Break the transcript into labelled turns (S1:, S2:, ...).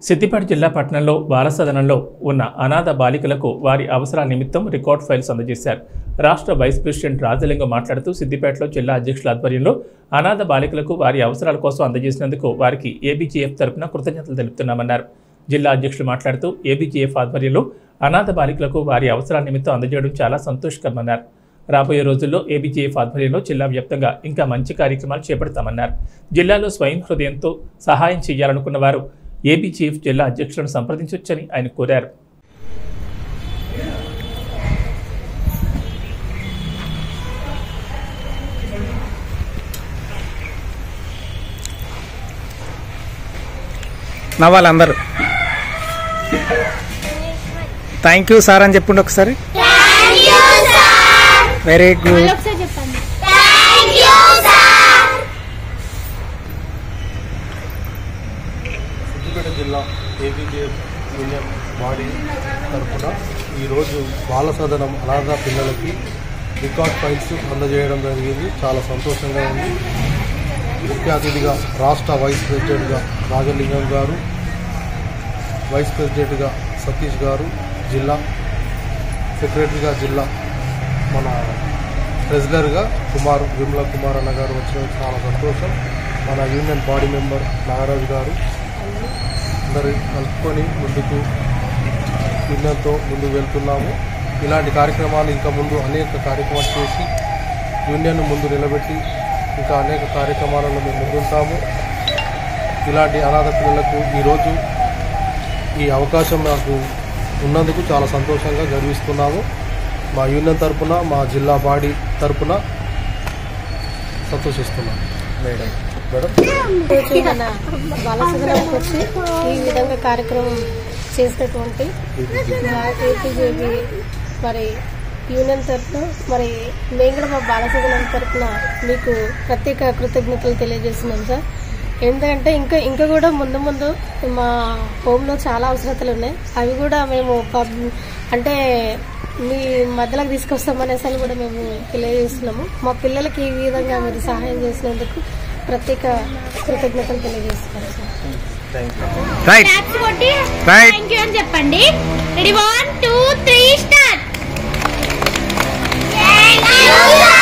S1: సిద్దిపేట జిల్లా పట్టణంలో బాలసదనంలో ఉన్న అనాథ బాలికలకు వారి అవసరాల నిమిత్తం రికార్డ్ ఫైల్స్ అందజేశారు రాష్ట్ర వైస్ ప్రెసిడెంట్ రాజలింగం మాట్లాడుతూ సిద్దిపేటలో జిల్లా అధ్యక్షుల ఆధ్వర్యంలో అనాథ బాలికలకు వారి అవసరాల కోసం అందజేసినందుకు వారికి ఏబీజీఎఫ్ తరపున కృతజ్ఞతలు తెలుపుతున్నామన్నారు జిల్లా అధ్యక్షులు మాట్లాడుతూ ఏబీజీఎఫ్ ఆధ్వర్యంలో అనాథ బాలికలకు వారి అవసరాల నిమిత్తం అందజేయడం చాలా సంతోషకరమన్నారు రాబోయే రోజుల్లో ఏబీజీఎఫ్ ఆధ్వర్యంలో జిల్లా వ్యాప్తంగా ఇంకా మంచి కార్యక్రమాలు చేపడతామన్నారు జిల్లాలో స్వయం హృదయంతో సహాయం చేయాలనుకున్న వారు ఏబీజీఎఫ్ జిల్లా అధ్యక్షులను సంప్రదించవచ్చని ఆయన కోరారు
S2: నవ్వాలి అందరూ థ్యాంక్ యూ సార్ అని చెప్పండి ఒకసారి వెరీ గుడ్
S3: ఒకసారి చెప్పండి
S4: సిద్దిపేట జిల్లా ఏబీజేఎఫ్ యూనియన్ బాడీ తరఫున ఈరోజు బాల సదనం అనాథ పిల్లలకి రికార్డ్ ఫైల్స్ అందజేయడం జరిగింది చాలా సంతోషంగా ఉంది ముఖ్య అతిథిగా రాష్ట్ర వైస్ ప్రెసిడెంట్గా రాజలింగం గారు వైస్ ప్రెసిడెంట్గా సతీష్ గారు జిల్లా సెక్రటరీగా జిల్లా మన ట్రెజరర్గా కుమార్ విమల కుమార్ అన్న గారు వచ్చిన చాలా సంతోషం మన యూనియన్ బాడీ మెంబర్ నాగరాజు గారు అందరు కలుపుకొని ముందుకు యూనియన్తో ముందుకు వెళ్తున్నాము ఇలాంటి కార్యక్రమాలు ఇంకా ముందు అనేక కార్యక్రమాలు చేసి యూనియన్ ముందు నిలబెట్టి ఇంకా అనేక కార్యక్రమాలలో మేము ముందుంటాము ఇలాంటి అనాథ పిల్లలకు ఈరోజు ఈ అవకాశం నాకు ఉన్నందుకు చాలా సంతోషంగా గర్విస్తున్నాము మా యూనియన్ తరపున మా జిల్లా బాడీ తరపున సంతోషిస్తున్నాం మేడం మేడం
S3: రోజు మన బాలసదనంకి వచ్చి ఈ విధంగా కార్యక్రమం చేసినటువంటి మా ఏపీజేబీ మరి యూనియన్ తరఫున మరి మేము కూడా మా బాలసదనం తరఫున మీకు ప్రత్యేక కృతజ్ఞతలు తెలియజేస్తున్నాం సార్ ఎందుకంటే ఇంకా ఇంకా కూడా ముందు ముందు మా హోమ్లో చాలా అవసరతలు ఉన్నాయి అవి కూడా మేము పబ్ అంటే మీ మధ్యలోకి తీసుకొస్తామనేసి కూడా మేము తెలియజేస్తున్నాము మా పిల్లలకి ఈ విధంగా మీరు సహాయం చేసినందుకు ప్రత్యేక కృతజ్ఞతలు తెలియజేస్తున్నాం సార్
S2: రైట్
S5: క్లాప్స్ కొట్టి
S2: Right.
S5: థ్యాంక్ యూ అని చెప్పండి ready one two three start thank you